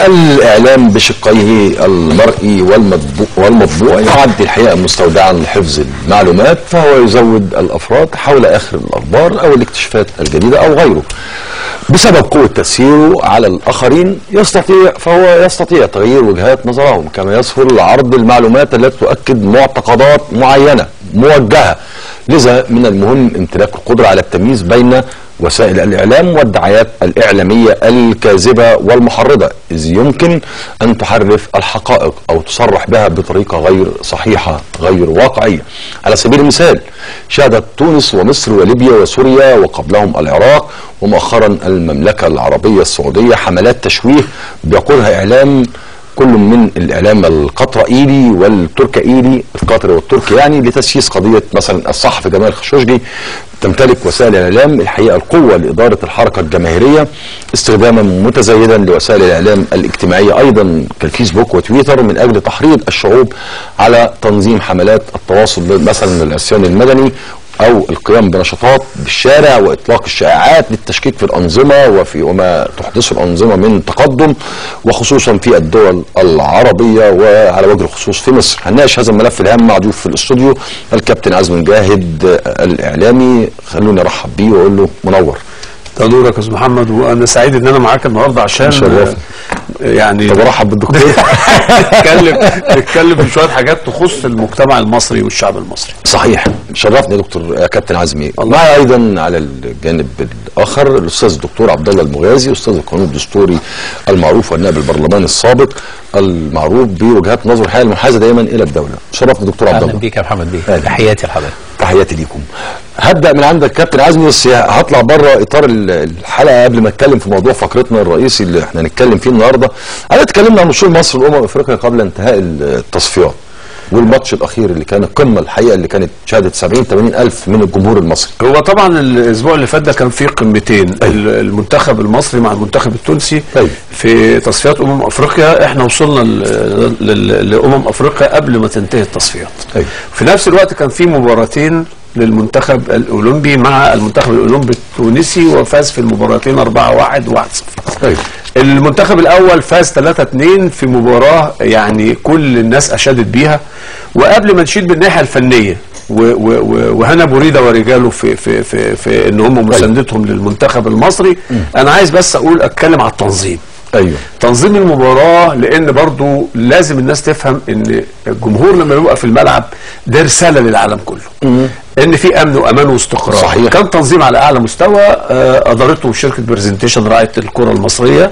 الإعلام بشقيه المرئي والمطبوع, والمطبوع يعد الحقيقة مستودعا لحفظ المعلومات فهو يزود الأفراد حول آخر الأخبار أو الاكتشافات الجديدة أو غيره بسبب قوة تأثيره على الآخرين يستطيع فهو يستطيع تغيير وجهات نظرهم كما يسهل عرض المعلومات التي تؤكد معتقدات معينة موجهة لذا من المهم امتلاك القدرة على التمييز بين وسائل الإعلام والدعايات الإعلامية الكاذبة والمحرضة إذ يمكن أن تحرف الحقائق أو تصرح بها بطريقة غير صحيحة غير واقعية على سبيل المثال شهدت تونس ومصر وليبيا وسوريا وقبلهم العراق ومؤخرا المملكة العربية السعودية حملات تشويه بيقودها إعلام كل من الاعلام القطرائيلي والتركائيلي القطري والتركي يعني لتسييس قضيه مثلا الصحفي جمال خشوشجي تمتلك وسائل الاعلام الحقيقه القوه لاداره الحركه الجماهيريه استخداما متزايدا لوسائل الاعلام الاجتماعيه ايضا كالفيسبوك وتويتر من اجل تحريض الشعوب على تنظيم حملات التواصل مثلا العصيان المدني او القيام بنشاطات بالشارع واطلاق الشائعات للتشكيك في الانظمه وفي وما تحدثه الانظمه من تقدم وخصوصا في الدول العربيه وعلى وجه الخصوص في مصر هنناقش هذا الملف الهام مع ضيوف في الاستوديو الكابتن عزمي مجاهد الاعلامي خلوني ارحب بيه واقول له منور ده دورك يا استاذ محمد وانا سعيد ان انا معاك النهارده عشان شرفني. يعني طب ارحب بالدكتور نتكلم نتكلم في شويه حاجات تخص المجتمع المصري والشعب المصري صحيح شرفني يا دكتور يا كابتن عزمي معي ايضا على الجانب الاخر الاستاذ الدكتور عبد الله المغازي استاذ القانون الدستوري المعروف والنائب البرلماني السابق المعروف بوجهات نظر الحياه المنحازه دائما الى الدوله شرفني دكتور عبد اهلا الله بيك يا محمد بيه أهلا. تحياتي لحضرتك تحياتي ليكم هبدا من عندك كابتن عزمي بس هطلع بره اطار ال- الحلقه قبل ما اتكلم في موضوع فقرتنا الرئيسي اللي احنا هنتكلم فيه النهارده انا اتكلمنا عن وصول مصر لامم افريقيا قبل انتهاء التصفيات والماتش الاخير اللي كان القمه الحقيقه اللي كانت شهدت 70 80 الف من الجمهور المصري هو طبعا الاسبوع اللي فات ده كان فيه قمتين ال- المنتخب المصري مع المنتخب التونسي أيوة. في تصفيات امم افريقيا احنا وصلنا ل- ل- لامم افريقيا قبل ما تنتهي التصفيات أيوة. في نفس الوقت كان في مباراتين للمنتخب الاولمبي مع المنتخب الاولمبي التونسي وفاز في المباراتين 4-1 و1-0 ايوه المنتخب الاول فاز 3-2 في مباراه يعني كل الناس اشادت بيها وقبل ما نشيد بالناحيه الفنيه و- و- و- وهنا بوريده ورجاله في في في, في ان هم مساندتهم للمنتخب المصري انا عايز بس اقول اتكلم على التنظيم ايوه تنظيم المباراة لأن برضو لازم الناس تفهم إن الجمهور لما يبقى في الملعب ده رسالة للعالم كله إن في أمن وأمان واستقرار صحيح. كان تنظيم على أعلى مستوى آه، أدارته شركة برزنتيشن راعية الكرة المصرية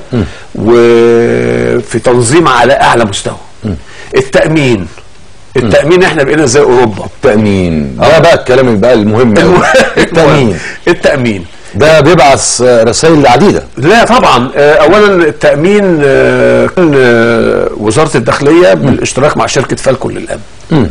وفي تنظيم على أعلى مستوى التأمين التأمين احنا بقينا زي أوروبا التامين ده بقى الكلام اللي بقى المهم أوي. التامين التأمين ده بيبعث رسائل عديده لا طبعا آه، اولا التامين آه، كان آه، وزاره الداخليه بالاشتراك مع شركه فالكون للامن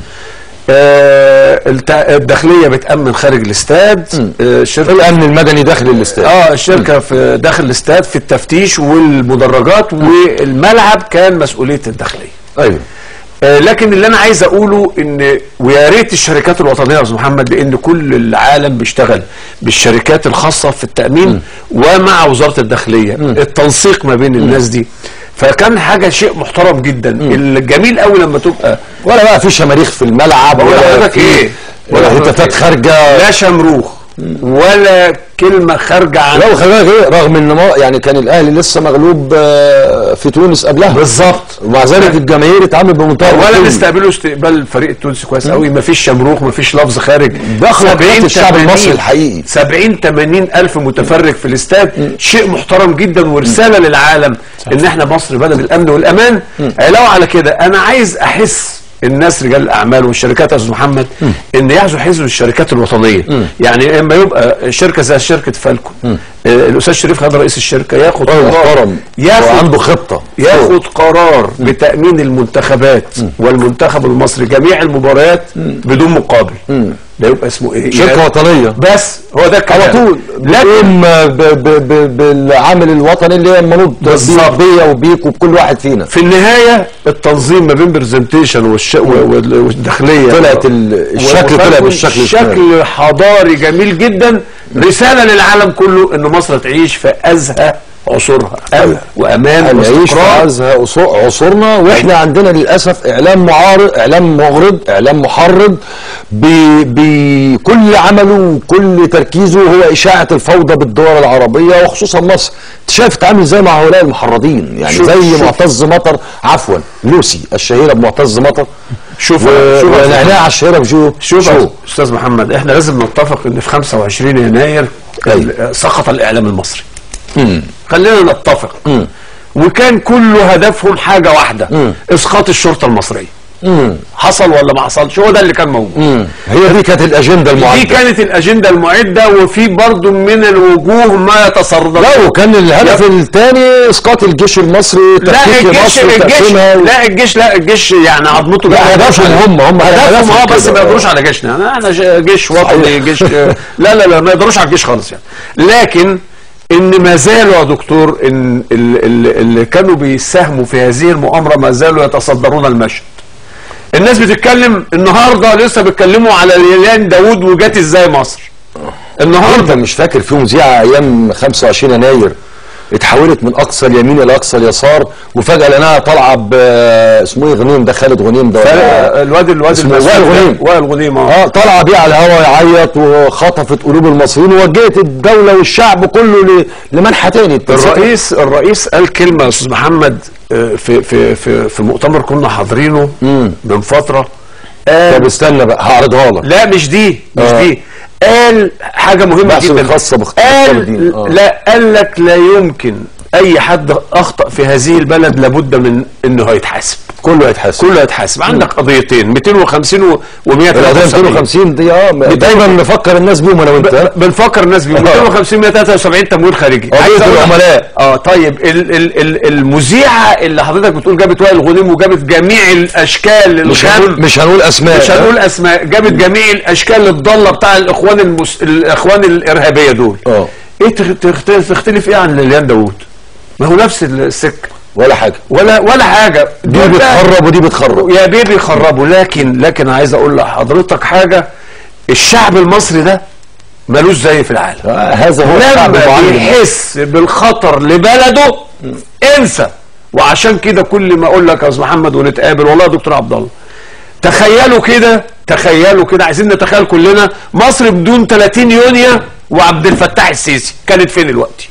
آه، الت- الداخليه بتامن خارج الاستاد آه، شركه الامن المدني داخل الاستاد اه الشركه في داخل الاستاد في التفتيش والمدرجات والملعب كان مسؤوليه الداخليه ايوه آه، لكن اللي انا عايز اقوله ان ويا ريت الشركات الوطنيه يا استاذ محمد لان كل العالم بيشتغل بالشركات الخاصه في التامين ومع وزاره الداخليه التنسيق ما بين الناس دي فكان حاجه شيء محترم جدا الجميل قوي لما تبقى ولا بقى في شماريخ في الملعب بقول ولا لحضرتك في ايه ولا بقول لحضرتك هتافات إيه؟ خارجه لا شمروخ ولا كلمه خارجه عن لا وخلي بالك ايه رغم ان ما يعني كان الاهلي لسه مغلوب آه، في تونس قبلها بالظبط ومع ذلك الجماهير اتعامل بمنتهى اولا الرقي. استقبلوا استقبال الفريق التونسي كويس قوي مفيش شمروخ مفيش لفظ خارج ده أخلاقيات 70 الشعب 80 المصري الحقيقي. 70 80 الف متفرج في الاستاد شيء محترم جدا ورساله للعالم ان احنا مصر بلد الامن والامان علاوه على كده انا عايز احس الناس رجال الاعمال والشركات يا استاذ محمد ان يعزوا حزب الشركات الوطنيه يعني اما يبقى شركه زي شركه فالكون آه، الاستاذ شريف خالد رئيس الشركه ياخد راجل قرار محترم ياخد وعنده خطه ياخد قرار بتأمين المنتخبات والمنتخب المصري جميع المباريات بدون مقابل ده يبقى اسمه ايه؟ شركه يعني وطنيه بس هو ده الكلام على طول لكن بتقوم ب- ب- ب- بالعامل الوطني اللي هي المنوط بالظبط. بيا وبيك وبكل واحد فينا في النهايه التنظيم ما بين برزنتيشن والش... وال- والداخليه طلعت ال- الشكل طلع بالشكل الفلاني. شكل حضاري جميل جدا رساله للعالم كله ان مصر تعيش في ازهى عصورها امن وامان هنعيش في واستقرار عزها عصو- عصورنا واحنا عندنا للاسف اعلام معارض اعلام مغرض اعلام محرض ب- بكل عمله وكل تركيزه هو اشاعه الفوضى بالدول العربيه وخصوصا مصر انت شايف تعامل ازاي مع هؤلاء المحرضين يعني شوف- زي شوف. معتز مطر عفوا لوسي الشهيره بمعتز مطر شوف و- شوف ونعناع الشهيره بجو شوف شو يا استاذ محمد احنا لازم نتفق ان في 25 يناير أيوة. ال- سقط الاعلام المصري خلينا نتفق وكان كل هدفهم حاجه واحده اسقاط الشرطه المصريه حصل ولا ما حصلش هو ده اللي كان موجود هي دي كانت الاجنده دي المعده كانت الاجنده المعده وفي برضه من الوجوه ما يتصرف لا وكان الهدف الثاني اسقاط الجيش المصري لا تفكيك الجيش مصر الجيش وتقسيمها و- لا الجيش لا الجيش يعني عظمته لا، جامدة. هدفهم هم- هم هدفهم هدفهم اه بس كده. ما يقدروش على جيشنا انا احنا ج- جيش وطني جيش لا لا لا ما يقدروش على الجيش خالص يعني لكن ان ما زالوا يا دكتور ان ال- ال- اللي كانوا بيساهموا في هذه المؤامره ما زالوا يتصدرون المشهد الناس بتتكلم النهارده لسه بيتكلموا على اليان داوود وجات ازاي مصر انت النهارده مش فاكر في مذيعه ايام 25 يناير اتحولت من اقصى اليمين الى اقصى اليسار وفجاه لقيناها طالعه ب اسمه ايه غنيم ده خالد غنيم ده ولا- الواد الواد اسمه المسؤول وائل ده، غنيم. وائل غنيم اه اه طالعه بيه على الهوا يعيط وخطفت قلوب المصريين ووجهت الدوله والشعب كله ل- لمنحى تاني الرئيس الرئيس قال كلمه يا استاذ محمد آه، في في في في مؤتمر كنا حاضرينه من فتره طب قال استنى بقى هعرضها لك لا مش دي مش آه. دي قال حاجه مهمه بحث جدا خاصة باختلاف الدين. قال آه. لا قال لك لا يمكن اي حد اخطا في هذه البلد لابد من انه هيتحاسب كله هيتحاسب كله هيتحاسب عندك قضيتين 250 و القضيه 173 250 دي اه دايما نفكر الناس بيهم انا وانت ها؟ بنفكر الناس بيه 250 173 تمويل خارجي قضية عايز أقول لك- العملاء. اه طيب ال ال ال المذيعه اللي حضرتك بتقول جابت وائل غنيم وجابت جميع الاشكال مش الغام هنقول مش هنقول اسماء مش ها؟ هنقول اسماء جابت جميع الاشكال الضاله بتاع الاخوان المس... الاخوان الارهابيه دول اه. ايه تخ- تخت- تختلف ايه عن ليليان داوود ما هو نفس السكه ولا حاجه ولا ولا حاجه دي دول بقى- بتخرب ودي بتخرب يا بيبي خربوا لكن لكن عايز اقول لحضرتك حاجه الشعب المصري ده ملوش زي في العالم آه، هذا هو الشعب لما المعلم بيحس بالخطر لبلده انسى وعشان كده كل ما اقول لك يا استاذ محمد ونتقابل والله يا دكتور عبد الله تخيلوا كده تخيلوا كده عايزين نتخيل كلنا مصر بدون 30 يونيو وعبد الفتاح السيسي كانت فين دلوقتي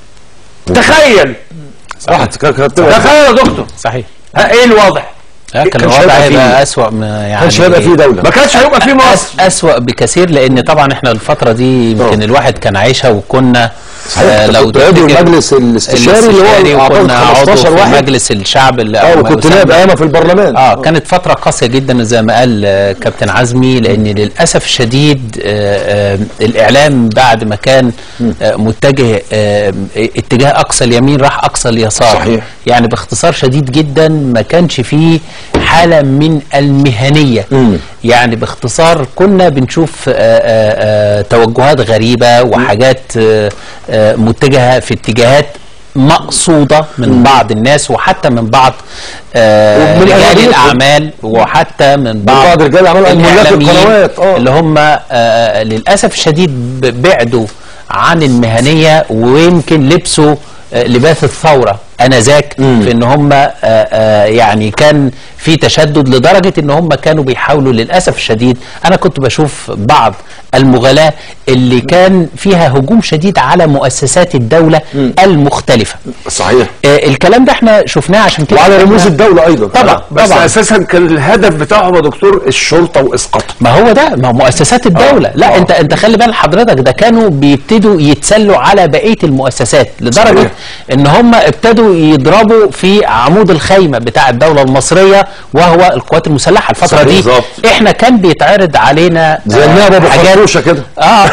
تخيل راحت كانت تخيل يا دكتور صحيح ها، ايه الوضع لا كان كانش الوضع هيبقى فيه- هيبقى اسوأ ما يعني كانش هيبقى فيه دوله ما كانش هيبقى في مصر أس أسوأ بكثير لأن طبعا احنا الفترة دي يمكن اه. الواحد كان عايشها وكنا صحيح، أنت كنت عضو تفتكر المجلس الاستشاري اللي هو الاستشاري أعتقد وكنا عضو 15 في واحد. مجلس الشعب اللي اه أو ما وكنت يسمى- نائب ايامها في البرلمان اه كانت فترة قاسية جدا زي ما قال آه، كابتن عزمي لأن للأسف الشديد آه، آه، الإعلام بعد ما كان آه، متجه آه، اتجاه أقصى اليمين راح أقصى اليسار صحيح. يعني باختصار شديد جدا ما كانش فيه حالة من المهنية يعني باختصار كنا بنشوف آه، آه، آه، توجهات غريبة وحاجات آه، آه، متجهة في اتجاهات مقصودة من بعض الناس وحتى من بعض آه، ومن رجال أغلبيتهم. الأعمال وحتى من بعض بعض رجال الأعمال أو ملاك الإعلاميين القنوات، آه. اللي هم آه، للأسف الشديد ب- بعدوا عن المهنية ويمكن لبسوا آه، لباس الثورة انذاك في ان هم آه، آه، يعني كان في تشدد لدرجه ان هم كانوا بيحاولوا للاسف الشديد انا كنت بشوف بعض المغالاه اللي كان فيها هجوم شديد على مؤسسات الدوله المختلفه صحيح آه، الكلام ده احنا شفناه عشان كده وعلى إحنا- رموز الدوله ايضا طبعا بس طبعا اساسا كان الهدف بتاعهم يا دكتور الشرطه واسقاطها ما هو ده ما هو مؤسسات الدولة لا آه. انت انت خلي بال حضرتك ده كانوا بيبتدوا يتسلوا على بقية المؤسسات لدرجة صحيح. ان هم ابتدوا يضربوا في عمود الخيمة بتاع الدولة المصرية وهو القوات المسلحة الفترة صحيح. دي بالظبط. احنا كان بيتعرض علينا زي آه، النائب ابو حاجات- خرطوشه كده اه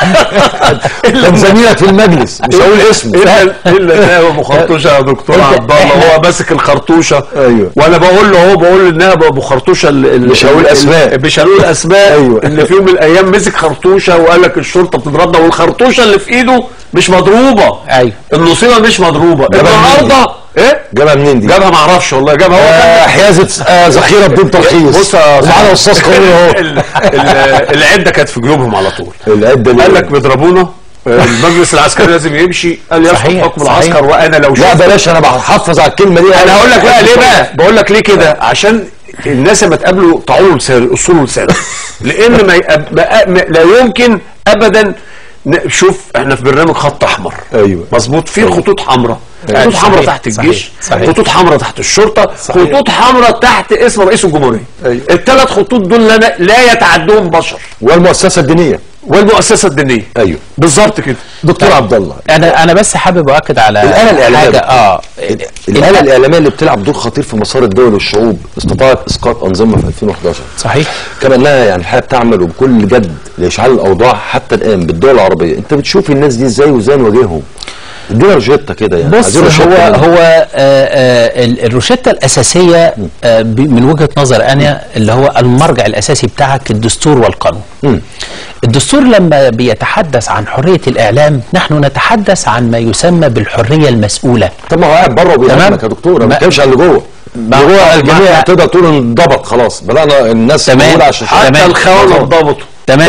كان زميلك في المجلس مش هقول اسمه الا الا النائب ابو خرطوشه يا دكتور إنت- عبد الله إحنا- وهو ماسك الخرطوشه أيوة. وانا بقول له هو بقول للنائب ابو خرطوشه ال- ال- مش هقول ال- أسماء. مش هنقول اسماء أيوة. ان في يوم من الايام مسك خرطوشه وقال لك الشرطه بتضربنا والخرطوشه اللي في ايده مش مضروبه أيوة. النصيبه مش مضروبه جابها منين النهارده ايه جابها منين دي؟ جابها ما اعرفش والله جابها هو كان آه، حيازه آه، ذخيره بدون ترخيص بص يا ومعانا استاذ قانون اهو ال- ال- العده كانت في جيوبهم على طول العده اللي قال لك بيضربونا المجلس العسكري لازم يمشي قال يسقط صحيح، حكم صحيح. العسكر وانا لو لا شفت بلاش انا بحفظ على الكلمه دي انا هقول لك بقى ليه بقى بقول لك ليه كده عشان الناس لما تقابله طاعون لسان اصول لسان لان ما, يقب... ما... ما لا يمكن ابدا ن- شوف احنا في برنامج خط احمر أيوة. مظبوط في خطوط حمراء خطوط صحيح، حمراء تحت صحيح، الجيش صحيح. خطوط حمراء تحت الشرطه خطوط حمراء تحت اسم رئيس الجمهوريه أيوة. الثلاث خطوط دول لا, لا يتعدوهم بشر والمؤسسه الدينيه والمؤسسه الدينيه ايوه بالظبط كده دكتور عبد الله انا انا بس حابب اؤكد على الآلة الإعلامية حاجه بت- اه الآلة الإعلامية اللي بتلعب دور خطير في مسار الدول والشعوب استطاعت إسقاط أنظمة في 2011 صحيح كما أنها يعني الحقيقة بتعمل وبكل جد لإشعال الأوضاع حتى الآن بالدول العربية أنت بتشوف الناس دي إزاي وإزاي نواجههم ادينا روشتة كده يعني بص عايزين روشتة هو كده. هو آه، آه، ال- الروشته الاساسيه آه، ب- من وجهه نظر انا اللي هو المرجع الاساسي بتاعك الدستور والقانون. الدستور لما بيتحدث عن حريه الاعلام نحن نتحدث عن ما يسمى بالحريه المسؤوله. طب ما هو قاعد بره تمام. وبيهاجمك يا دكتور أنا ما ما- بتكلمش على اللي جوه ما- اللي جوه ما- الجميع ما- تقدر تقول انضبط خلاص بدأنا الناس تمام. تقول عشان حتى تمام. الخونه اتضبطوا تمام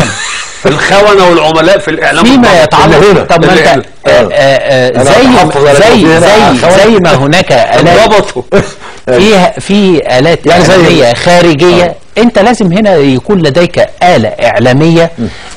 الخونه والعملاء في الاعلام فيما اتضبطوا. يتعلق اللي هنا. طب ما اللي انت هنا. آه، آه، آه، أنا زي بحافظ على زي اللي هنا زي خواتم. زي ما هناك آلات اتضبطوا فيها في آلات يعني زي إعلامية خارجية آه. أنت لازم هنا يكون لديك آلة إعلامية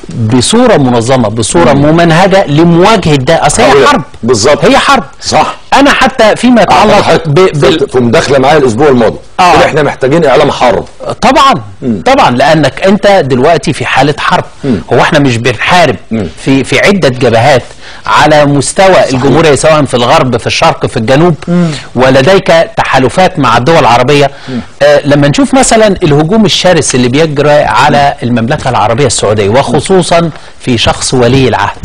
بصورة منظمة بصورة ممنهجة لمواجهة ده أصل هي حاول- حرب بالظبط. هي حرب صح أنا حتى فيما يتعلق حضرتك ب... بال... في- في مداخلة معايا الأسبوع الماضي آه. قلت احنا محتاجين إعلام حرب طبعا طبعا لانك انت دلوقتي في حاله حرب هو احنا مش بنحارب في في عده جبهات على مستوى الجمهوريه سواء في الغرب في الشرق في الجنوب ولديك تحالفات مع الدول العربيه آه لما نشوف مثلا الهجوم الشرس اللي بيجرى على المملكه العربيه السعوديه وخصوصا في شخص ولي العهد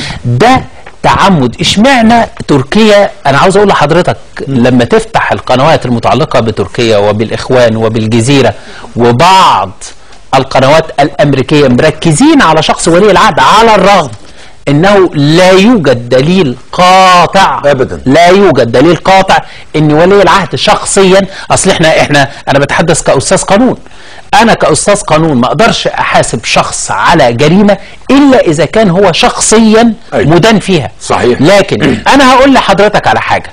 ده تعمد اشمعنى تركيا انا عاوز اقول لحضرتك لما تفتح القنوات المتعلقه بتركيا وبالاخوان وبالجزيره وبعض القنوات الامريكيه مركزين على شخص ولي العهد على الرغم انه لا يوجد دليل قاطع أبداً. لا يوجد دليل قاطع ان ولي العهد شخصيا اصل احنا احنا انا بتحدث كاستاذ قانون انا كاستاذ قانون ما اقدرش احاسب شخص على جريمه الا اذا كان هو شخصيا أيوة. مدان فيها صحيح. لكن انا هقول لحضرتك على حاجه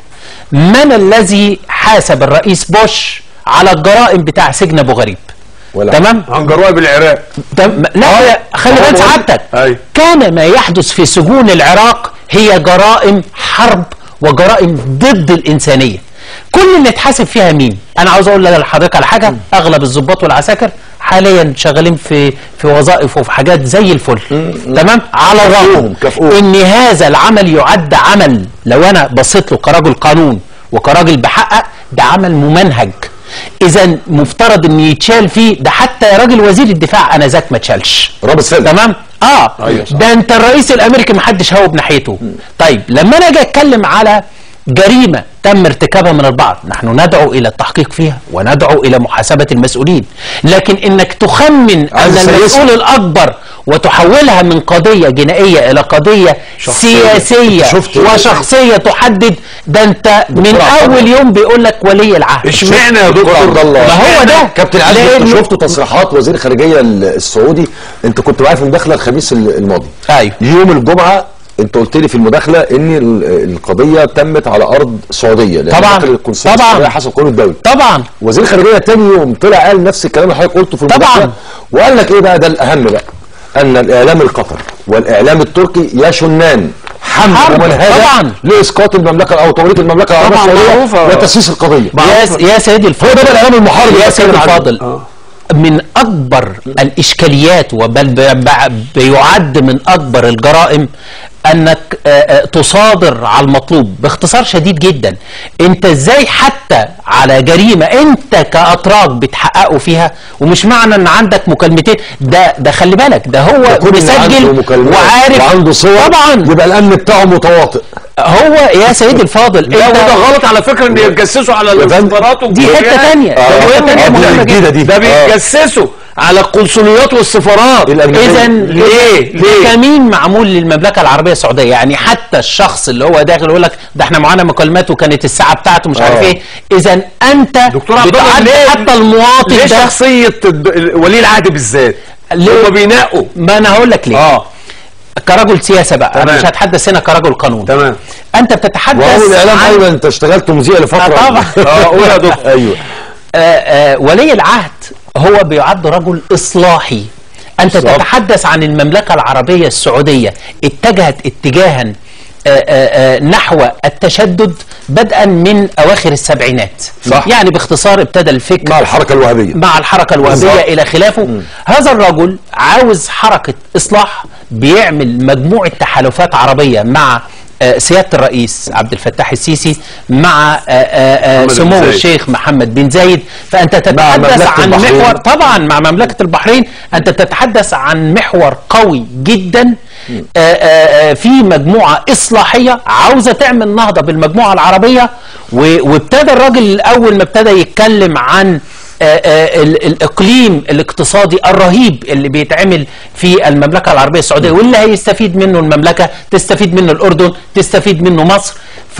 من الذي حاسب الرئيس بوش على الجرائم بتاع سجن ابو غريب ولا تمام عن جرائم العراق تم... لا خلي آه، بال هو- سعادتك أيوة. كان ما يحدث في سجون العراق هي جرائم حرب وجرائم ضد الإنسانية كل اللي اتحاسب فيها مين أنا عاوز أقول لحضرتك على حاجة أغلب الضباط والعساكر حاليا شغالين في في وظائف وفي حاجات زي الفل تمام على الرغم كافئوهم، كافئوهم. ان هذا العمل يعد عمل لو انا بصيت له كراجل قانون وكراجل بحقق ده عمل ممنهج اذا مفترض ان يتشال فيه ده حتى يا راجل وزير الدفاع انا ذاك ما اتشالش رابط سلم تمام اه أيوة صح. ده انت الرئيس الامريكي ما حدش هوب ناحيته طيب لما انا اجي اتكلم على جريمه تم ارتكابها من البعض نحن ندعو الى التحقيق فيها وندعو الى محاسبه المسؤولين لكن انك تخمن ان عايز تسيسها. المسؤول الاكبر وتحولها من قضيه جنائيه الى قضيه شخصية. سياسيه شفت- وشخصيه تحدد ده انت من دكتور عبد اول الله. يوم بيقول لك ولي العهد اشمعنى يا دكتور عبد دكتور الله ما هو ده. كابتن علي انت لأنه- شفتوا تصريحات وزير الخارجيه ال- السعودي انت كنت معايا في المداخله الخميس ال- الماضي ايوه يوم الجمعه انت قلت لي في المداخله ان ال- القضيه تمت على ارض سعوديه لأن طبعاً. داخل القنصليه طبعاً. السعودية حسب قانون الدولي طبعا وزير الخارجيه تاني يوم طلع قال نفس الكلام اللي حضرتك قلته في المداخله طبعاً. وقال لك ايه بقى ده الاهم بقى ان الاعلام القطري والاعلام التركي يشنان حمل حرب. ممنهجه طبعاً. لاسقاط المملكه او توريط المملكه العربيه طبعاً السعوديه معروفة. وتسييس القضيه يا يا سيدي الفاضل هو ده بقى الاعلام المحارب اللي يا سيدي بتكلم عنه. الفاضل من اكبر الاشكاليات وبل ب- ب- بيعد من اكبر الجرائم انك آه، آه، تصادر على المطلوب باختصار شديد جدا انت ازاي حتى على جريمه انت كاتراك بتحققوا فيها ومش معنى ان عندك مكالمتين ده ده خلي بالك ده هو يكون إن عنده مسجل مكالمات وعارف وعنده صور طبعا يبقى الامن بتاعه متواطئ هو يا سيدي الفاضل لا انت وده غلط على فكره ان يتجسسوا على فندم. الاستخبارات دي حته والجمهوريات. ثانيه آه. ده مهمة آه، دي مهمة جديدة دي. ده آه. بيتجسسوا على القنصليات والسفارات الأجنبية. اذا ليه؟ ليه؟ كمين معمول للمملكه العربيه السعوديه يعني حتى الشخص اللي هو داخل يقول لك ده احنا معانا مكالمات وكانت الساعه بتاعته مش عارف آه. ايه اذا انت دكتور عبد الله بتعد ليه حتى المواطن ليه ده شخصيه الد- ولي العهد بالذات ليه؟ هم بينقوا ما انا هقول لك ليه اه كرجل سياسه بقى انا تمام. مش هتحدث هنا كرجل قانون تمام انت بتتحدث وهو الاعلام عن- ايضا انت اشتغلت مذيع لفتره آه، طبعا. اه قول يا دكتور ايوه آه، آه، ولي العهد هو بيعد رجل إصلاحي أنت بالظبط. تتحدث عن المملكة العربية السعودية اتجهت اتجاها آه، آه، آه، نحو التشدد بدءا من أواخر السبعينات صح. يعني باختصار ابتدى الفكر مع الحركه الوهابيه مع الحركة الوهابية بالظبط. إلى خلافه هذا الرجل عاوز حركة إصلاح بيعمل مجموعة تحالفات عربية مع آه، سيادة الرئيس عبد الفتاح السيسي مع آه، آه، آه، محمد بن سمو زايد. الشيخ محمد بن زايد فأنت مع تتحدث مملكة عن البحرين. محور طبعا مع مملكة البحرين أنت تتحدث عن محور قوي جدا آه، آه، آه، في مجموعة إصلاحية عاوزة تعمل نهضة بالمجموعة العربية و- وابتدى الراجل أول ما ابتدى يتكلم عن آه، آه، ال- الإقليم الاقتصادي الرهيب اللي بيتعمل في المملكة العربية السعودية واللي هيستفيد منه المملكة تستفيد منه الأردن تستفيد منه مصر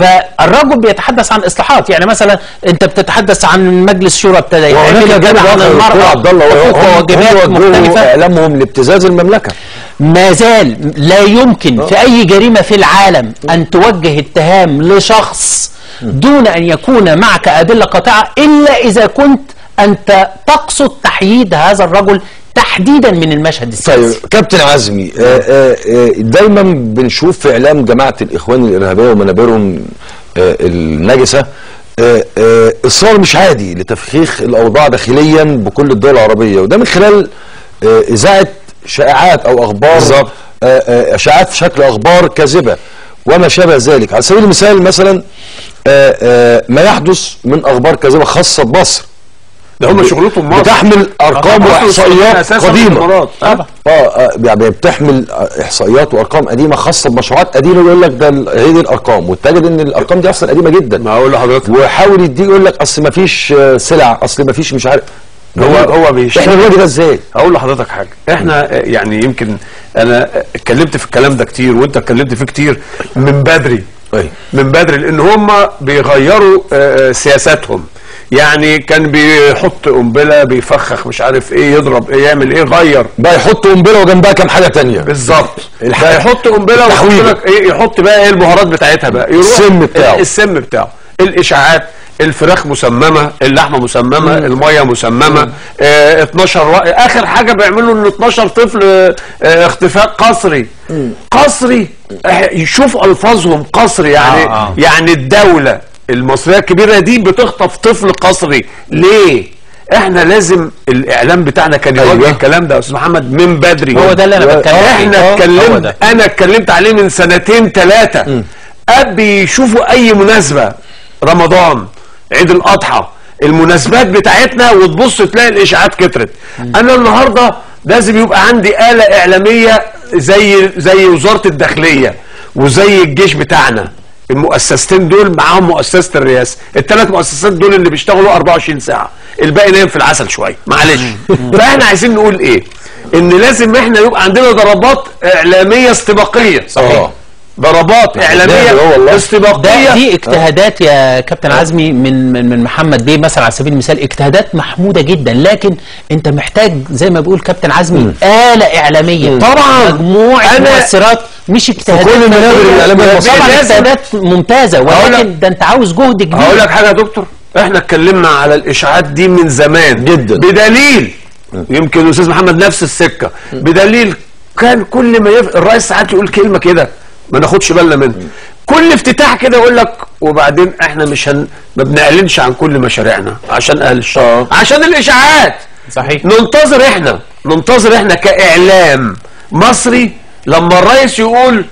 فالرجل بيتحدث عن إصلاحات يعني مثلا أنت بتتحدث عن مجلس شورى ابتدى يعمل وهناك ابتدى جانب عن اخر دكتور المرأة عبد الله حقوق وهم وواجبات هم وجهوا مختلفة اعلامهم لابتزاز المملكه ما زال لا يمكن في أي جريمة في العالم أن توجه اتهام لشخص دون أن يكون معك أدلة قاطعة إلا إذا كنت أنت تقصد تحييد هذا الرجل تحديدا من المشهد طيب السياسي كابتن عزمي آه، آه، آه، دايما بنشوف في اعلام جماعه الاخوان الارهابيه ومنابرهم آه، النجسه آه، آه، اصرار مش عادي لتفخيخ الاوضاع داخليا بكل الدول العربيه وده من خلال آه، اذاعه شائعات او اخبار بالظبط. آه، آه، اشاعات في شكل اخبار كاذبه وما شابه ذلك على سبيل المثال مثلا آه، آه، ما يحدث من اخبار كاذبه خاصه بمصر ده هم شغلتهم مصر بتحمل ارقام مصر واحصائيات أساساً قديمه الإمارات. طبعا اه آه، يعني بتحمل احصائيات وارقام قديمه خاصه بمشروعات قديمه ويقول لك ده ال- هي دي الارقام وتجد ان الارقام دي اصلا قديمه جدا ما هقول لحضرتك وحاول يديك يقول لك اصل ما فيش آه، سلع اصل ما فيش مش عارف هو هو بيشيل احنا الوادي ده ازاي؟ هقول لحضرتك حاجه احنا آه، يعني يمكن انا آه، اتكلمت في الكلام ده كتير وانت اتكلمت فيه كتير من بدري أيوة. من بدري لان هم بيغيروا آه، آه، سياساتهم يعني كان بيحط قنبله بيفخخ مش عارف ايه يضرب ايه يعمل ايه غير بقى يحط قنبله وجنبها كام حاجه تانية بالظبط الح- ده يحط قنبله ويحط التحويل. لك ايه يحط بقى ايه البهارات بتاعتها بقى يروح السم بتاعه. السم بتاعه الاشاعات الفراخ مسممه اللحمه مسممه الميه مسممه آه 12 و... اخر حاجه بيعملوا ان 12 طفل آه آه، اختفاء قسري قسري آه، يشوف الفاظهم قسري يعني آه، آه. يعني الدوله المصريه الكبيره دي بتخطف طفل قسري ليه احنا لازم الاعلام بتاعنا كان يواجه أيوة. الكلام ده يا استاذ محمد من بدري هو ده اللي أنا بتكلم فيه. احنا آه، هو اتكلمت ده. انا اتكلمت عليه من سنتين ثلاثه اب يشوفوا اي مناسبه رمضان عيد الاضحى المناسبات بتاعتنا وتبص تلاقي الاشاعات كترت انا النهارده لازم يبقى عندي آلة إعلامية زي زي وزارة الداخلية وزي الجيش بتاعنا المؤسستين دول معاهم مؤسسة الرئاسة الثلاث مؤسسات دول اللي بيشتغلوا 24 ساعة الباقي نايم في العسل شوية معلش فاحنا عايزين نقول ايه ان لازم احنا يبقى عندنا ضربات اعلامية استباقية آه. ضربات ده هو اعلامية والله. ده استباقية دي اجتهادات يا كابتن عزمي من من من محمد بيه مثلا على سبيل المثال اجتهادات محموده جدا لكن انت محتاج زي ما بيقول كابتن عزمي آلة إعلامية طبعا. مجموعة أنا- مؤثرات مش اجتهادات كل المنابر فردية. الإعلامية المصرية. طبعا لازم- اجتهادات ممتازة هقول لك- ولكن ده انت عاوز جهد كبير هقول لك حاجه يا دكتور احنا اتكلمنا على الاشاعات دي من زمان جدا. بدليل يمكن الاستاذ محمد نفس السكه بدليل كان كل ما يف... الرئيس ساعات يقول كلمه كده ما ناخدش بالنا منها كل افتتاح كده يقول لك وبعدين احنا مش هن... ما بنعلنش عن كل مشاريعنا عشان اهل الشر عشان الاشاعات صحيح. ننتظر احنا ننتظر احنا كاعلام مصري لما الرئيس يقول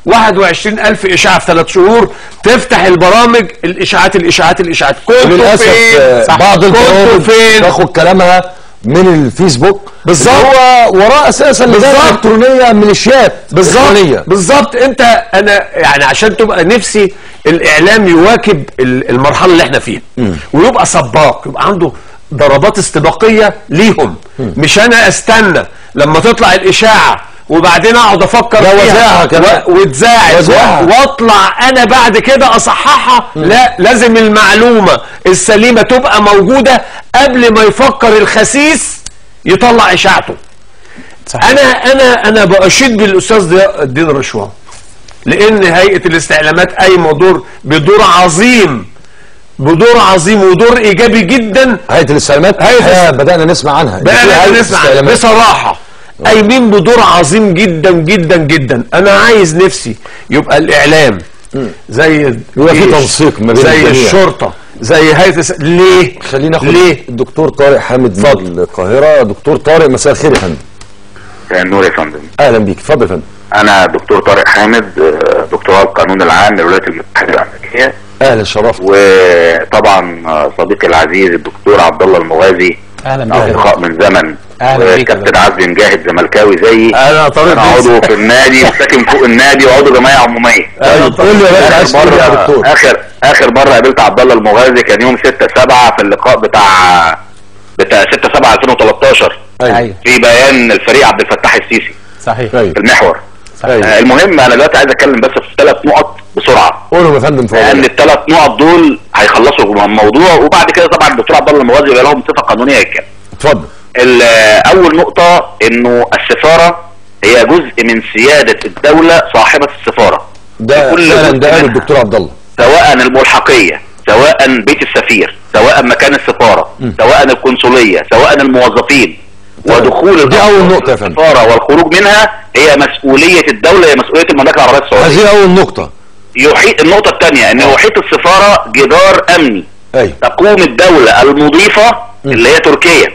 21 ألف إشاعة في ثلاث شهور تفتح البرامج الإشاعات الإشاعات الإشاعات كنتوا للاسف فين؟ آه، صح. بعض كنتوا البرامج فين؟ تاخد كلامها من الفيسبوك بالظبط. هو وراه اساسا لجان بالظبط. الكترونيه ميليشيات بالظبط إخوانية. بالظبط انت انا يعني عشان تبقى نفسي الاعلام يواكب ال- المرحله اللي احنا فيها ويبقى سباق يبقى عنده ضربات استباقيه ليهم مش انا استنى لما تطلع الاشاعه وبعدين اقعد افكر لا، فيها وزاعة كمان. و- وتذاعد وزاعة. و- واطلع انا بعد كده اصححها لا لازم المعلومه السليمه تبقى موجوده قبل ما يفكر الخسيس يطلع اشاعته صحيح. انا انا انا باشيد بالاستاذ ضياء الدين رشوان لان هيئه الاستعلامات قايمه دور بدور عظيم بدور عظيم ودور ايجابي جدا هيئه الاستعلامات هيئة الحقيقة بدانا نسمع عنها إن في بقى هيئة نسمع استعلامات. بصراحه قايمين بدور عظيم جدا جدا جدا انا عايز نفسي يبقى الاعلام زي يبقى في الجيش، تنسيق ما بين زي الجميع. الشرطه زي هيئه الس... ليه خلينا ناخد ليه الدكتور طارق حامد من القاهره دكتور طارق مساء الخير يا فندم النور يا فندم اهلا بيك اتفضل يا فندم انا دكتور طارق حامد آه، دكتوراه القانون العام للولايات المتحده الامريكيه اهلا شرفت وطبعا آه، صديقي العزيز الدكتور عبد الله المغازي اهلا بك اصدقاء من زمن أهلا بيك يا وكابتن عزمي مجاهد زملكاوي زيي انا طارق انا عضو في النادي وساكن فوق النادي وعضو جمعيه عموميه طيب قول لي يا باشا عايز اخر تقول إيه يا مره دكتور اخر اخر مره قابلت عبد الله المغازي كان يوم 6 7 في اللقاء بتاع بتاع 6 7 2013 ايوه في بيان الفريق عبد الفتاح السيسي صحيح ايوه في المحور ايوه آه، المهم انا دلوقتي عايز اتكلم بس في ثلاث نقط بسرعه قولهم يا فندم لان فضل الثلاث نقط دول هيخلصوا الموضوع وبعد كده طبعا الدكتور عبد الله المغازي يبقى لهم صفه قانونيه يتكلم اتفضل ال- اول نقطه انه السفاره هي جزء من سياده الدوله صاحبه السفاره ده كل فعلا جزء ده قاله منها. الدكتور عبد الله سواء الملحقيه سواء بيت السفير سواء مكان السفاره سواء القنصليه سواء الموظفين ودخول دي أول الأفراد نقطة يا فندم. السفاره والخروج منها هي مسؤوليه الدوله هي مسؤوليه المملكه العربيه السعوديه هذه اول نقطه يحيط النقطه الثانيه ان يحيط السفاره جدار امني ايوه تقوم الدولة المضيفة اللي هي تركيا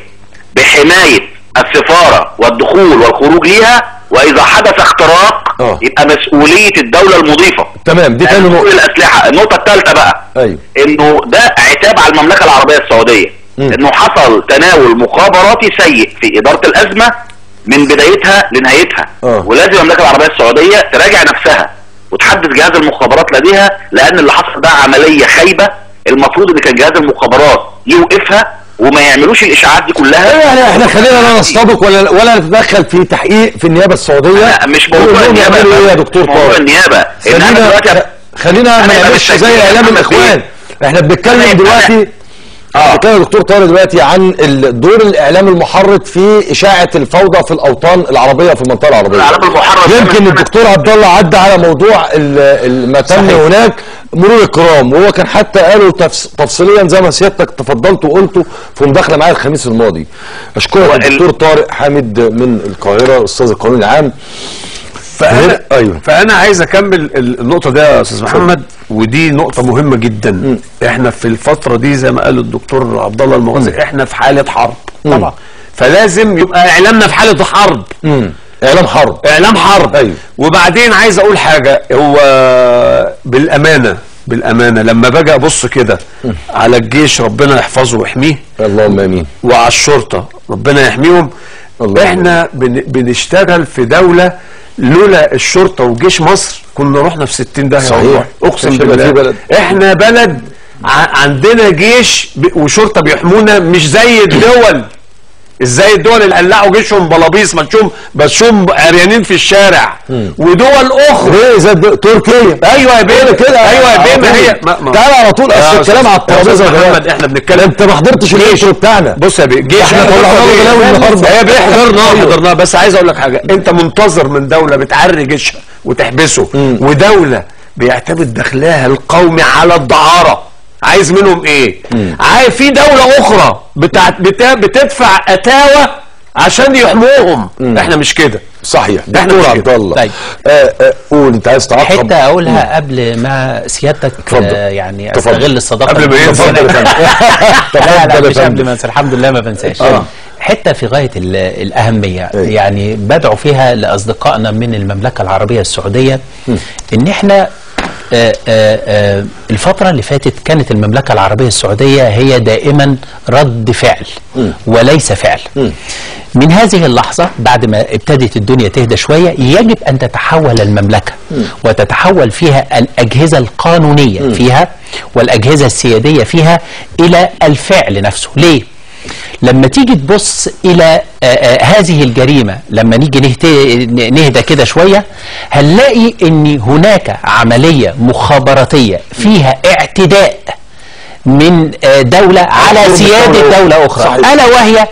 بحماية السفارة والدخول والخروج ليها وإذا حدث اختراق آه. يبقى مسؤولية الدولة المضيفة تمام دي تاني يعني نقطه دخول الأسلحة النقطة الثالثة بقى ايوه إنه ده عتاب على المملكة العربية السعودية مم. إنه حصل تناول مخابراتي سيء في إدارة الأزمة من بدايتها لنهايتها آه. ولازم المملكة العربية السعودية تراجع نفسها وتحدث جهاز المخابرات لديها لأن اللي حصل ده عملية خايبة المفروض إن كان جهاز المخابرات يوقفها وما يعملوش الإشاعات دي كلها ايوه احنا احنا خلينا لا نستبق ولا ولا نتدخل في تحقيق في النيابه السعوديه لا، مش موضوع قول لهم النيابة يعملوا ايه يا دكتور مش موضوع طارق النيابة إن أنا خلينا دلوقتي خلينا ما أنا نعملش بالتأكيد زي يا اعلام محمد الاخوان احنا بنتكلم أنا- دلوقتي آه. بنتكلم يا دكتور طارق دلوقتي عن الدور الاعلام المحرض في اشاعه الفوضى في الاوطان العربيه في المنطقه العربيه الإعلام المحرض ده يمكن من- الدكتور عبد الله عدى على موضوع ال- ال- ما تم صحيح. هناك مرور الكرام وهو كان حتى قاله تفس- تفصيليا زي ما سيادتك تفضلت وقلته في مداخله معايا الخميس الماضي اشكرك هو ال- الدكتور طارق حامد من القاهره استاذ القانون العام فانا أيوه. فانا عايز اكمل ال- النقطه دي يا استاذ محمد ودي نقطه مهمه جدا احنا في الفتره دي زي ما قال الدكتور عبد الله المغازي احنا في حاله حرب طبعا فلازم يبقى اعلامنا في حاله حرب مم. اعلام حرب اعلام حرب أيوه. وبعدين عايز اقول حاجه هو بالامانه بالامانه لما باجي ابص كده على الجيش ربنا يحفظه ويحميه اللهم امين وعلى الشرطه ربنا يحميهم الله احنا بن بنشتغل في دوله لولا الشرطه وجيش مصر كنا رحنا في 60 داهيه صحيح. والله. اقسم مش هيبقى بالله في بلد. احنا بلد ع عندنا جيش ب- وشرطه بيحمونا مش زي الدول ازاي الدول اللي قلعوا جيشهم بلابيس مشوم بشوم عريانين في الشارع ودول اخرى ايه زي الد- تركيا ايوه يا بيه كده ايوه يا بيه ما هي ما- ما- تعالى على طول يا اصل أستاذ- الكلام على يا الترابيزه أستاذ دلوقتي. محمد احنا بنتكلم انت ما حضرتش الانترو بتاعنا بص يا بيه جيش احنا طلعنا له بلاوي النهارده. يا بيه حضرناه أيوه. حضرناه بس عايز اقول لك حاجه انت منتظر من دوله بتعري جيشها وتحبسه ودوله بيعتمد دخلها القومي على الدعاره عايز منهم ايه عايز في دوله اخرى بتاعت بتا بتدفع اتاوه عشان يحموهم احنا مش كده صحيح إحنا دكتور مش عبد كده. الله طيب. آه آه قول انت عايز تعقب حته اقولها قبل ما سيادتك اتفضل. آه، يعني اتفضل. استغل الصداقه قبل ما اللي ينسى. بيننا. اتفضل يا فندم. لا لا اتفضل يا مش قبل فندم. ما انسى الحمد لله ما بنساش آه. حته في غايه ال- الاهميه أيوة. يعني بدعو فيها لاصدقائنا من المملكه العربيه السعوديه ان احنا آه، آه، آه، الفترة اللي فاتت كانت المملكة العربية السعودية هي دائما رد فعل وليس فعل من هذه اللحظة بعد ما ابتدت الدنيا تهدى شوية يجب أن تتحول المملكة وتتحول فيها الأجهزة القانونية فيها والأجهزة السيادية فيها إلى الفعل نفسه ليه؟ لما تيجي تبص الى آه، آه، هذه الجريمه لما نيجي نهت- نهدى كده شويه هنلاقي ان هناك عمليه مخابراتيه فيها اعتداء من آه، دوله على حرب سياده الدولة. دوله اخرى صحيح. الا وهي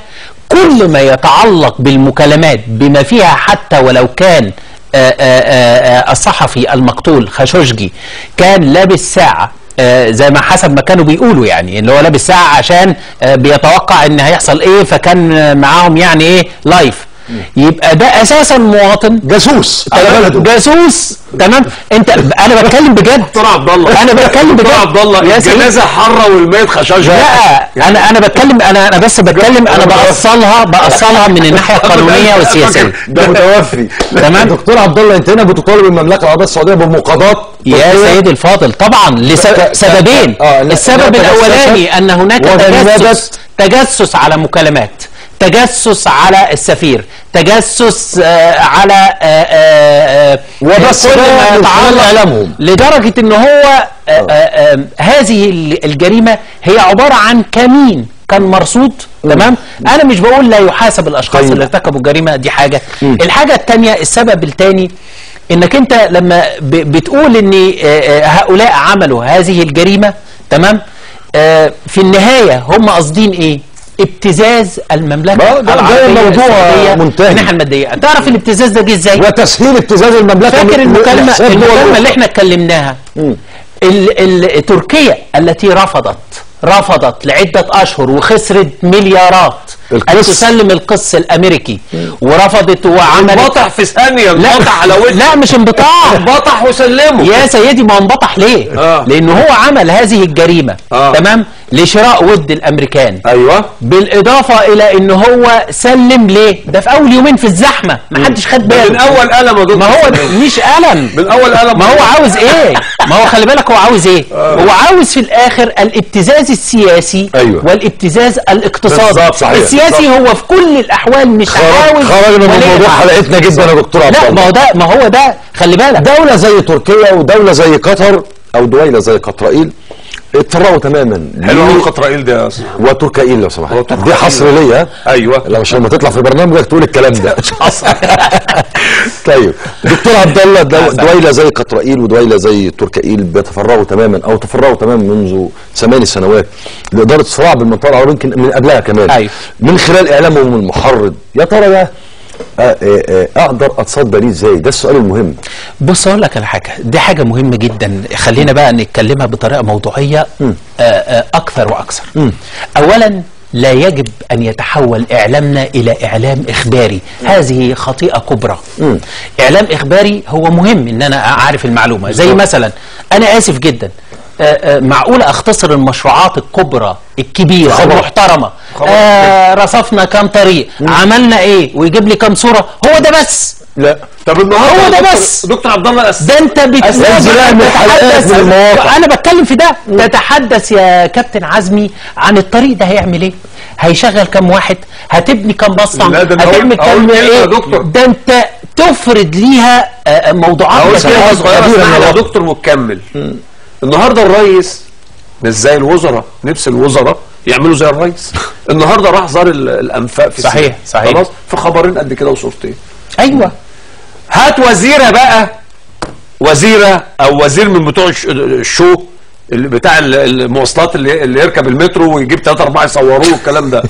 كل ما يتعلق بالمكالمات بما فيها حتى ولو كان آه، آه، آه، الصحفي المقتول خاشوجي كان لابس ساعة آه، زي ما حسب ما كانوا بيقولوا يعني اللي هو لابس ساعة عشان آه، بيتوقع ان هيحصل ايه فكان آه، معاهم يعني ايه لايف يبقى ده اساسا مواطن جاسوس على أنا بلده جاسوس تمام انت انا بتكلم بجد دكتور عبد الله انا بتكلم بجد دكتور عبد الله يا سيدي. الجنازه حره والميت خشاش لا انا انا بتكلم انا انا بس بتكلم انا بأصلها بأصلها من الناحيه القانونيه والسياسيه ده متوفي تمام. دكتور عبد الله انت هنا بتطالب المملكه العربيه السعوديه بمقاضاه يا تركيا؟ سيدي الفاضل طبعا ك- لسببين آه، لا- السبب لا الاولاني ان هناك وجنبت- تجسس تجسس على مكالمات تجسس على السفير تجسس آه على آه آه آه وبس كل ده ما من خلال يتعلق إعلامهم. لدرجه ان هو آه آه آه هذه ال- الجريمه هي عباره عن كمين كان مرصود تمام انا مش بقول لا يحاسب الاشخاص طيب. اللي ارتكبوا الجريمه دي حاجه الحاجه الثانيه السبب الثاني انك انت لما ب- بتقول ان آه، آه، هؤلاء عملوا هذه الجريمه تمام آه، في النهايه هم قاصدين ايه ابتزاز المملكه ما ده- ده العربيه موضوع السعودية منتهي. من الناحيه الماديه تعرف الابتزاز ده جه ازاي وتسهيل ابتزاز المملكه فاكر من- المكالمه لحساب دول المكالمه أخرى. اللي احنا اتكلمناها ال ال تركيا التي رفضت رفضت لعدة أشهر وخسرت مليارات أن القس. تسلم القس الأمريكي ورفضت وعملت انبطح في ثانيه لا انبطح على وجهه لا مش انبطاح انبطح وسلمه يا سيدي ما انبطح ليه؟ آه. لأنه هو عمل هذه الجريمة آه. تمام لشراء ود الأمريكان ايوه بالإضافة إلى إن هو سلم ليه؟ ده في أول يومين في الزحمة ما حدش خد ده باله من اول قلم يا دكتور ما هو مش ألم من اول قلم ما هو عاوز ايه ما هو خلي بالك هو عاوز ايه هو عاوز في الاخر الابتزاز السياسي أيوة. والابتزاز الاقتصادي بالظبط، صحيح. السياسي هو في كل الاحوال مش خرج- عاوز خرجنا من ولي موضوع العهد. حلقتنا جدا يا دكتور عبد لا الله ما هو ده ما هو ده خلي بالك دولة زي تركيا ودولة زي قطر أو دويلة زي قطرائيل اتفرقوا تماما حلو ليه؟ قوي قطرائيل ده يا أستاذ. وتركائيل لو سمحت وتركائيل. دي حصر ليا ايوه لو عشان لما تطلع في برنامجك تقول الكلام ده طيب دكتور عبد الله دو- دويله زي قطرائيل ودويله زي تركائيل بيتفرغوا تماما او تفرغوا تماما منذ ثماني سنوات لاداره صراع بالمنطقه العربيه يمكن من قبلها كمان أيوة. من خلال اعلامهم المحرض يا ترى ده آه، آه، آه، اقدر اتصدى ليه ازاي ده السؤال المهم بص اقول لك على حاجه دي حاجه مهمه جدا خلينا بقى نتكلمها بطريقه موضوعيه آه، آه، اكثر واكثر اولا لا يجب ان يتحول اعلامنا الى اعلام اخباري هذه خطيئه كبرى اعلام اخباري هو مهم ان انا اعرف المعلومه زي مثلا انا اسف جدا آه، آه، معقول اختصر المشروعات الكبرى الكبيره خبر. المحترمه خبر. آه رصفنا كام طريق عملنا ايه ويجيب لي كام صوره هو ده بس لا طب النهارده هو ده دكتور- بس. دكتور عبد الله الأس- ده انت أستنزل أعمل حلقات من المواقع. انا بتكلم في ده تتحدث يا كابتن عزمي عن الطريق ده هيعمل ايه هيشغل كام واحد هتبني كام مصنع لا، ده أنا هتعمل أقول- أقول كام كلمة يا ايه دكتور. ده انت تفرد ليها آه، موضوعات اقول كتيرة كلمه صغيره كبيرة اسمها من يا الوقت. دكتور وتكمل النهارده الرئيس مش زي الوزراء نفس الوزراء يعملوا زي الرئيس النهارده راح زار ال- الانفاق في صحيح، السينما. صحيح. خلاص في خبرين قد كده وصورتين ايوه هات وزيره بقى وزيره او وزير من بتوع الش- الشو اللي بتاع ال- المواصلات اللي, اللي يركب المترو ويجيب ثلاثة أربعة يصوروه والكلام ده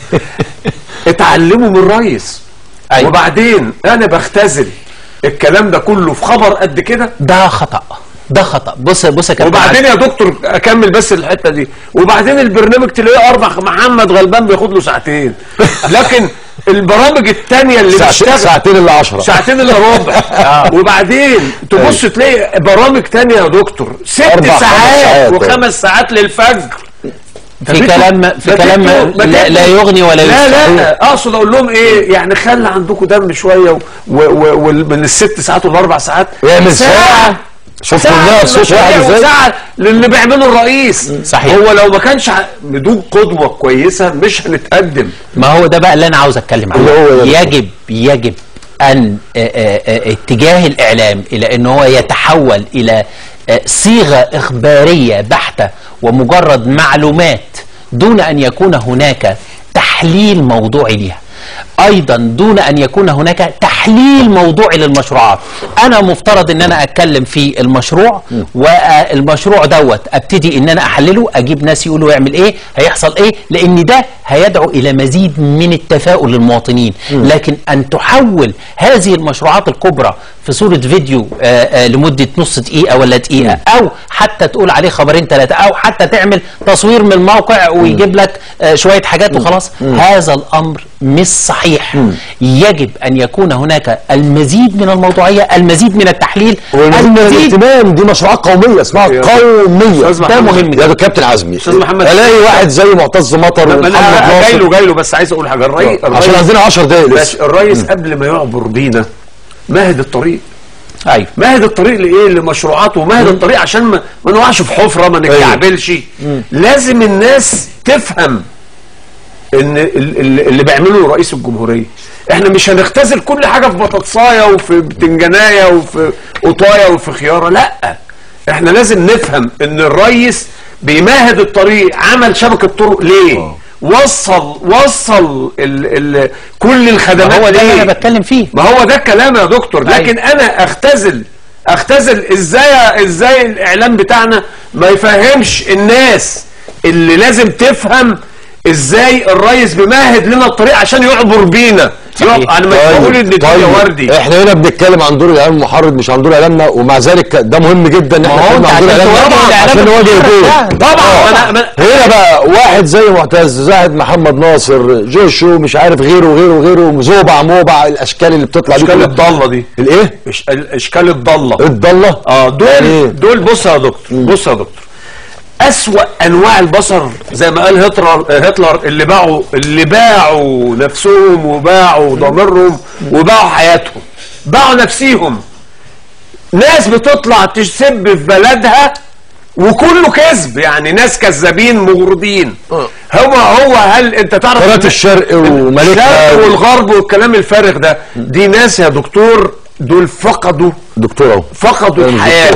اتعلموا من الرئيس أيوة. وبعدين أنا بختزل الكلام ده كله في خبر قد كده ده خطا ده خطا بص بص يا كابتن وبعدين عزمي. يا دكتور اكمل بس الحته دي وبعدين البرنامج تلاقيه اربع محمد غلبان بياخد له ساعتين لكن البرامج التانية اللي ساعتين بتشتغل ساعتين الا 10 ساعتين الا ربع وبعدين تبص تلاقي برامج تانية يا دكتور ست أربع، خمس ساعات ساعات. وخمس ساعات للفجر في كلام في كلام لا, لا يغني ولا لا يسمع لا اقصد اقول لهم ايه يعني خلي عندكم دم شويه ومن الست ساعات والاربع ساعات اعمل ساعة شوف كلها صوت واحد ازاي ساعة للي بيعمله الرئيس صحيح. هو لو ما كانش ع- بدون قدوة كويسة مش هنتقدم ما هو ده بقى اللي انا عاوز اتكلم عنه اللي هو يا يجب يجب ان آه، آه، آه، اتجاه الاعلام الى ان هو يتحول الى آه، صيغه اخباريه بحته ومجرد معلومات دون ان يكون هناك تحليل موضوعي ليها ايضا دون ان يكون هناك تحليل موضوعي للمشروعات انا مفترض ان انا اتكلم في المشروع والمشروع دوت ابتدي ان انا احلله اجيب ناس يقولوا يعمل ايه هيحصل ايه لان ده هيدعو الى مزيد من التفاؤل للمواطنين لكن ان تحول هذه المشروعات الكبرى في صوره فيديو آه، آه، لمده نص دقيقه ولا دقيقه او حتى تقول عليه خبرين ثلاثه او حتى تعمل تصوير من الموقع ويجيب لك آه، شويه حاجات وخلاص هذا الامر مش صحيح يجب ان يكون هناك المزيد من الموضوعيه المزيد من التحليل والمزيد من المزيد الاهتمام دي مشروعات قوميه اسمها يا قوميه أستاذ ده محمد. مهم يا كابتن عزمي أستاذ محمد. الاقي واحد زي معتز مطر ما ومحمد انا جاي ناصر له جاي له بس عايز اقول حاجه الري عشان الريس عندنا 10 دقايق بس لسه الريس قبل ما يعبر بينا مهد الطريق ايوه مهد الطريق لايه لمشروعات ومهد الطريق عشان ما, ما نقعش في حفره ما نتكعبلش لازم الناس تفهم ان ال- ال- اللي بيعمله رئيس الجمهوريه احنا مش هنختزل كل حاجه في بطاطسايه وفي بتنجانيه وفي قطايه وفي خياره لا احنا لازم نفهم ان الرئيس بيمهد الطريق عمل شبكه طرق ليه وصل وصل ال ال كل الخدمات هو ده اللي ليه؟ انا بتكلم فيه ما هو ده الكلام يا دكتور لكن انا اختزل اختزل ازاي ازاي الاعلام بتاعنا ما يفهمش الناس اللي لازم تفهم ازاي الريس بيمهد لنا الطريق عشان يعبر بينا يعب- انا مش بقول ان الدنيا وردي احنا هنا بنتكلم عن دور الاعلام المحرض مش عن دور اعلامنا ومع ذلك ده مهم جدا ان ما هو احنا أنت نتكلم عن دور عشان اعلامنا تواجه عشان الإعلام نواجه المحرض الدور ده. طبعا آه. أنا- أنا- هنا بقى واحد زي معتز زاهد محمد ناصر جوشو مش عارف غيره وغيره وغيره زوبع موبع الاشكال اللي بتطلع دي اشكال كلها. الضاله دي الايه إش- الاشكال الضاله الضله اه دول يعني إيه؟ دول بص يا دكتور بص يا دكتور أسوأ أنواع البشر زي ما قال هتلر هتلر اللي باعوا اللي باعوا نفسهم وباعوا ضميرهم وباعوا حياتهم باعوا نفسيهم ناس بتطلع تسب في بلدها وكله كذب يعني ناس كذابين مغرضين هو هو هل انت تعرف قناة إن- الشرق وملكها الشرق والغرب والكلام الفارغ ده دي ناس يا دكتور دول فقدوا دكتور اهو فقدوا أنا الحياة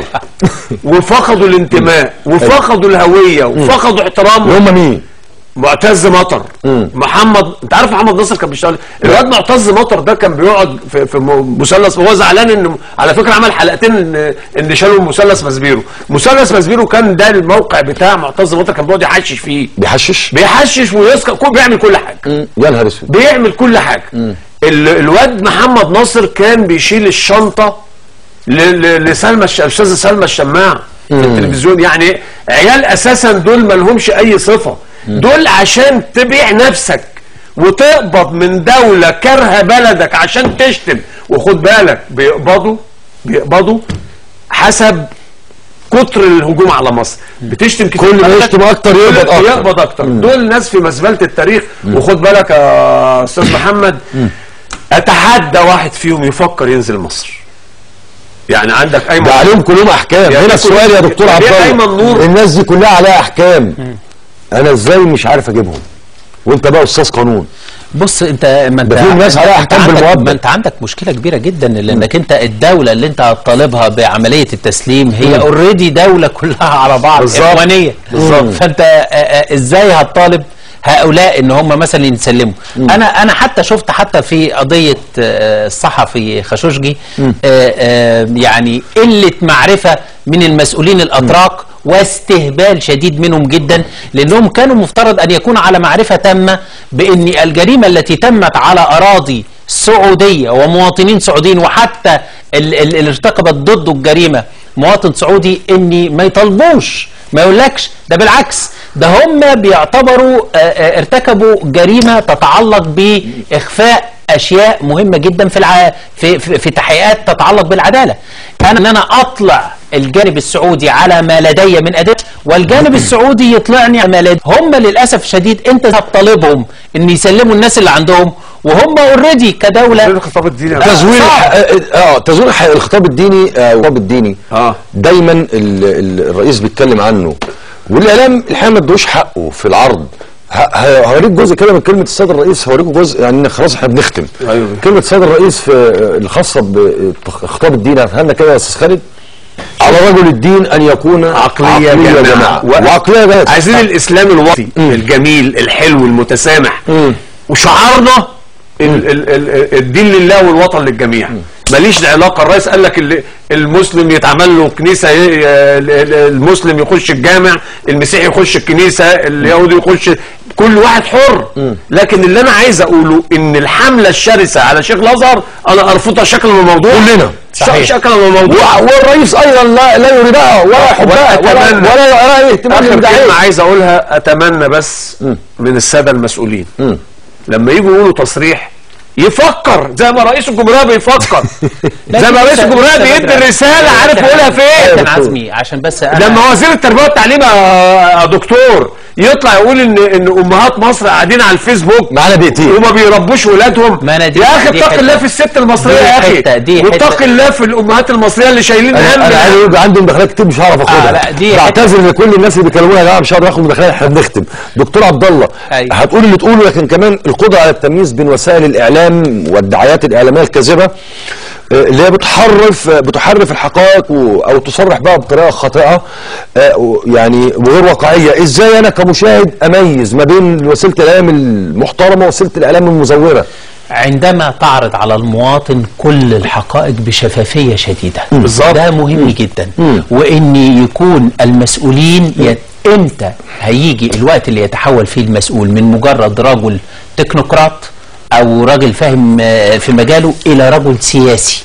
وفقدوا الانتماء وفقدوا الهوية وفقدوا اللي احترامهم هم مين؟ معتز مطر محمد انت عارف محمد ناصر كان بيشتغل الواد معتز مطر ده كان بيقعد في, في م- مثلث وهو زعلان ان على فكره عمل حلقتين ان ان شالوا مثلث مسبيرو مثلث مسبيرو كان ده الموقع بتاع معتز مطر كان بيقعد يحشش فيه بيحشش؟ بيحشش ويسكر كل بيعمل كل حاجه يا نهار اسود بيعمل كل حاجه ال- الواد محمد ناصر كان بيشيل الشنطه ل- ل- لسلمى الش- الاستاذه سلمى الشماع في التلفزيون يعني عيال اساسا دول ما لهمش اي صفه دول عشان تبيع نفسك وتقبض من دوله كارهه بلدك عشان تشتم وخد بالك بيقبضوا بيقبضوا حسب كتر الهجوم على مصر بتشتم كتير كل ما بلدك، يشتم أكتر يقبض كل- أكتر. يقبض اكتر دول ناس في مزبله التاريخ وخد بالك يا استاذ محمد اتحدى واحد فيهم يفكر ينزل مصر يعني عندك ايمن ده عليهم كلهم احكام يعني هنا السؤال يا دكتور يعني عبد أيمن الله نور. الناس دي كلها عليها احكام انا ازاي مش عارف اجيبهم وانت بقى استاذ قانون بص انت ما انت ده في ناس انت- عليها انت احكام عندك بالمؤبد. ما انت عندك مشكله كبيره جدا لانك انت الدوله اللي انت هتطالبها بعمليه التسليم هي اوريدي دوله كلها على بعض بالظبط. اخوانيه بالظبط. فانت اه، اه، ازاي هتطالب هؤلاء ان هم مثلا يسلموا انا انا حتى شفت حتى في قضيه اه، الصحفي خاشوشجي اه، اه، يعني قله معرفه من المسؤولين الاتراك واستهبال شديد منهم جدا لانهم كانوا مفترض ان يكونوا على معرفه تامه بان الجريمه التي تمت على اراضي سعوديه ومواطنين سعوديين وحتى ال- ال- اللي ارتكبت ضده الجريمه مواطن سعودي اني ما يطالبوش ما يقولكش ده بالعكس ده هم بيعتبروا آه، آه، ارتكبوا جريمه تتعلق باخفاء اشياء مهمه جدا في الع... في, في, في تحقيقات تتعلق بالعداله انا ان انا اطلع الجانب السعودي على ما لدي من ادله والجانب السعودي يطلعني على ما لدي هم للاسف الشديد انت هتطالبهم ان يسلموا الناس اللي عندهم وهم اوريدي كدوله الخطاب الديني لا. تزوير صعب. الح- اه تزوير الح- الخطاب الديني آه الخطاب الديني اه دايما ال- ال- الرئيس بيتكلم عنه والاعلام الحقيقه ما ادوش حقه في العرض ه- ه- هوريك جزء كده من كلمه السيد الرئيس هوريكم جزء يعني خلاص احنا بنختم أيوة. كلمه السيد الرئيس في آه، الخاصه بخطاب الدين هاتها لنا كده يا استاذ خالد على رجل الدين ان يكون عقلية يا جماعة. جماعه و- وعقليه بس عايزين الاسلام الوطني الجميل الحلو المتسامح وشعارنا ال ال ال الدين لله والوطن للجميع ماليش علاقه الرئيس قال لك اللي- المسلم يتعمل له كنيسه ي- ال- ال- المسلم يخش الجامع المسيحي يخش الكنيسه اليهودي يخش كل واحد حر لكن اللي انا عايز اقوله ان الحمله الشرسه على شيخ الازهر انا ارفضها شكلا من الموضوع كلنا. صحيح شكلا من الموضوع و- والرئيس ايضا لا لا يريدها ولا يحبها ولا وأتمنى. ولا يرى اهتمام اخر بالدعاية. كلمه عايز اقولها اتمنى بس من الساده المسؤولين لما يجوا يقولوا تصريح يفكر زي ما رئيس الجمهوريه بيفكر زي ما رئيس لسه- الجمهوريه لسه بيدي بدري. الرساله عارف يقولها فين كابتن عزمي عشان بس أنا لما وزير التربيه والتعليم يا دكتور يطلع يقول ان ان امهات مصر قاعدين على الفيسبوك معانا دقيقتين. وما بيربوش ولادهم ما أنا دي- يا اخي دي اتق حتة. الله في الست المصريه دي يا اخي حتة- دي واتق حتة. الله في الامهات المصريه اللي شايلين هم انا انا عايز اقول عندي مداخلات كتير مش هعرف اخدها آه، لا، دي بعتذر لكل الناس اللي بيكلمونا يا جماعه مش هقدر اخد مداخلات احنا بنختم دكتور عبد الله أيوة. هتقول اللي تقوله لكن كمان القدره على التمييز بين وسائل الاعلام والدعايات الاعلاميه الكاذبه آه، اللي هي بتحرف آه، بتحرف الحقائق و- او تصرح بها بطريقه خاطئه آه، و- يعني وغير واقعيه ازاي انا كمشاهد اميز ما بين وسيله الاعلام المحترمه ووسيله الاعلام المزوره عندما تعرض على المواطن كل الحقائق بشفافية شديدة بالظبط. ده مهم جدا وان يكون المسؤولين يت... امتى هيجي الوقت اللي يتحول فيه المسؤول من مجرد رجل تكنوقراط او راجل فاهم آه، في مجاله الى رجل سياسي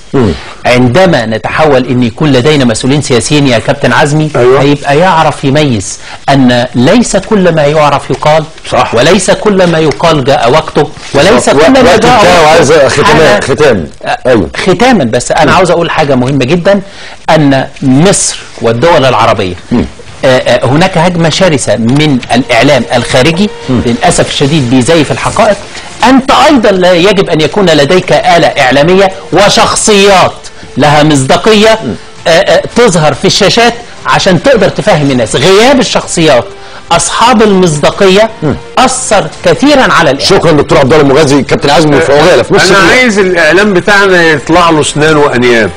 عندما نتحول ان يكون لدينا مسؤولين سياسيين يا كابتن عزمي أيوة. هيبقى يعرف يميز ان ليس كل ما يعرف يقال صح. وليس كل ما يقال جاء وقته وليس كل ما وقت جاء بتاعه وقته عايز ختام حاجة- ختام ايوه ختاما بس انا عاوز اقول حاجه مهمه جدا ان مصر والدول العربيه آه، آه، هناك هجمه شرسه من الاعلام الخارجي للاسف الشديد بيزيف الحقائق انت ايضا لا يجب ان يكون لديك اله اعلاميه وشخصيات لها مصداقيه آه، آه، تظهر في الشاشات عشان تقدر تفهم الناس غياب الشخصيات اصحاب المصداقيه اثر كثيرا على الاعلام شكرا دكتور عبد الله المغازي كابتن عزمي في عجاله في نص انا دقيقة. عايز الاعلام بتاعنا يطلع له اسنان وانياب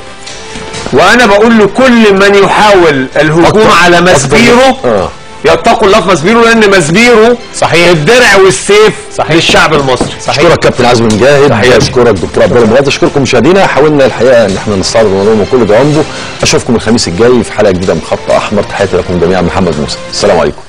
وانا بقول لكل من يحاول الهجوم أكتر- على أكتر. مسبيره آه. يتقوا الله في مسبيره لان مسبيره صحيح. الدرع والسيف صحيح. للشعب المصري اشكرك كابتن عزمي مجاهد اشكرك دكتور عبد الله المجاهد اشكركم مشاهدينا حاولنا الحقيقه ان احنا نستعرض الموضوع من كل جوانبه اشوفكم الخميس الجاي في حلقه جديده من خط احمر تحياتي لكم جميعا محمد موسى السلام عليكم